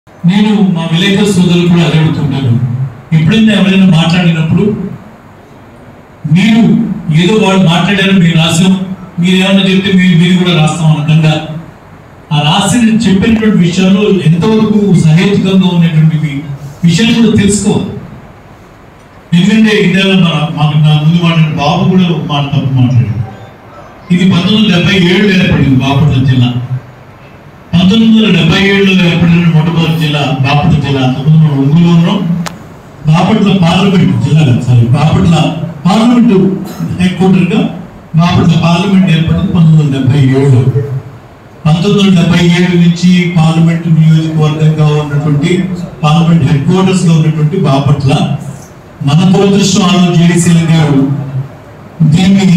నేను మా విలేకరు సోదరులు కూడా అదే అడుగుతుంటాను ఎప్పుడైనా ఎవరైనా మాట్లాడినప్పుడు మీరు ఏదో వాళ్ళు మాట్లాడారు మీరు రాసాం మీరు ఏమన్నా చెప్తే మీరు మీరు కూడా రాస్తాం అనకుండా ఆ రాసిన చెప్పినటువంటి విషయాలు ఎంతవరకు సహేతుకంగా ఉన్నటువంటి విషయాలు కూడా తెలుసుకోవాలి ఎందుకంటే ఇదేలా మన మాకు నా ముందు మాట్లాడిన బాబు కూడా ఒక మాట తప్పు మాట్లాడాడు ఇది పంతొమ్మిది వందల డెబ్బై ఏడులో ఏర్పడింది బాపట్ల జిల్లా పంతొమ్మిది వందల డెబ్బై ఏడులో ఏర్పడిన మొట్టమొదటి జిల్లా బాపట్ల జిల్లా అంతకుముందు మనం ఒంగోలు ఉన్నాం బాపట్ల పార్లమెంట్ జిల్లా కాదు sorry Bapatla parliament headquarter గా బాపట్ల పార్లమెంట్ ఏర్పడింది పంతొమ్మిది వందల డెబ్బై ఏడులో పంతొమ్మిది వందల డెబ్బై ఏడు నుంచి పార్లమెంట్ నియోజకవర్గంగా ఉన్నటువంటి పార్లమెంట్ హెడ్ క్వార్టర్స్ లో ఉన్నటువంటి బాపట్ల మన దురదృష్టం ఆలో జేడీసీ గారు దీన్ని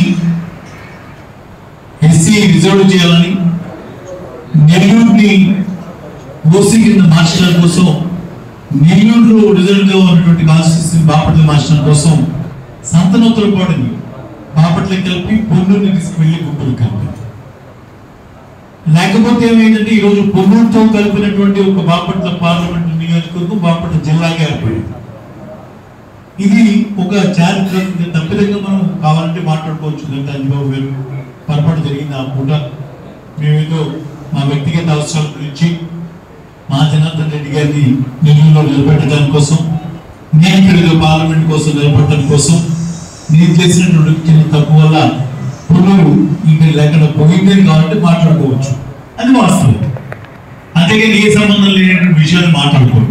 ఎస్సీ రిజర్వ్ చేయాలని నెల్లూరుని ఓసీ కింద మార్చడం కోసం నెల్లూరులో రిజర్వ్ గా ఉన్నటువంటి కాన్స్టిట్యూన్సీ బాపట్ల మార్చడం కోసం సంతనోత్తర పాడని బాపట్ల కలిపి పొన్నూరుని తీసుకువెళ్ళి గుంటూరు కలిపి లేకపోతే ఏమైందంటే ఈరోజు పొన్నూరుతో కలిపినటువంటి ఒక బాపట్ల పార్లమెంట్ నియోజకవర్గం బాపట్ల జిల్లాగా ఏర్పడింది ఇది ఒక చారిత్రక తప్పిదంగా మనం కావాలంటే మాట్లాడుకోవచ్చు అంటే అంజబాబు గారు పొరపాటు జరిగింది ఆ పూట మేమేదో మా వ్యక్తిగత అవసరాల గురించి మా జనార్దన్ రెడ్డి గారిని నెల్లూరులో నిలబెట్టడం కోసం నేను ఇక్కడ ఏదో పార్లమెంట్ కోసం నిలబెట్టడం కోసం నేను చేసినటువంటి చిన్న తప్పు వల్ల పునరు ఇక్కడ లేకుండా పోయిందని కాబట్టి మాట్లాడుకోవచ్చు అది వాస్తవం అంతేగాని ఏ సంబంధం లేనటువంటి విషయాలు మాట్లాడుకోవడం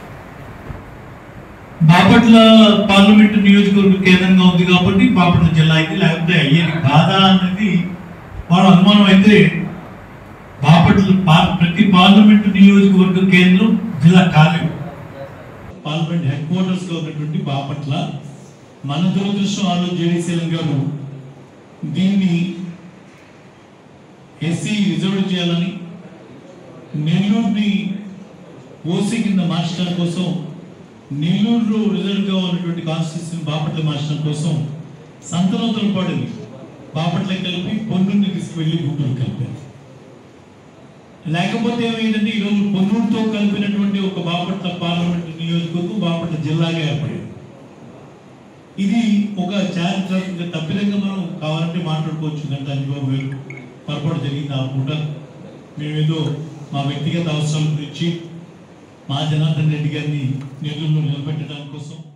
బాపట్ల పార్లమెంట్ నియోజకవర్గ కేంద్రంగా ఉంది కాబట్టి బాపట్ల జిల్లా అయితే లేకపోతే అయ్యేది కాదా అనేది వాడు అనుమానం అయితే బాపట్ల పా- ప్రతి పార్లమెంట్ నియోజకవర్గ కేంద్రం జిల్లా కాలేదు పార్లమెంట్ హెడ్ క్వార్టర్స్ లో ఉన్నటువంటి బాపట్ల మన దురదృష్టం ఆలో జేడీసీలం గారు దీన్ని ఎస్సీ రిజర్వ్ చేయాలని నెల్లూరుని ఓసీ కింద మార్చడం కోసం నెల్లూరులో రిజర్వ్ గా ఉన్నటువంటి కాన్స్టిట్యూషన్ బాపట్ల మార్చడం కోసం సంతనోత్తర పాడని బాపట్ల కలిపి పొన్నూరుని తీసుకువెళ్ళి గుంటూరు కలిపారు లేకపోతే ఏమైందంటే ఈరోజు పొన్నూరుతో కలిపినటువంటి ఒక బాపట్ల పార్లమెంట్ నియోజకవర్గం బాపట్ల జిల్లాగా ఏర్పడింది ఇది ఒక చారిత్రక తప్పిదంగా మనం కావాలంటే మాట్లాడుకోవచ్చు అంటే అంజబాబు గారు పొరపాటు జరిగింది ఆ పూట మేమేదో మా వ్యక్తిగత అవసరాల గురించి మా జనార్దన్ రెడ్డి గారిని నెల్లూరులో నిలబెట్టడం కోసం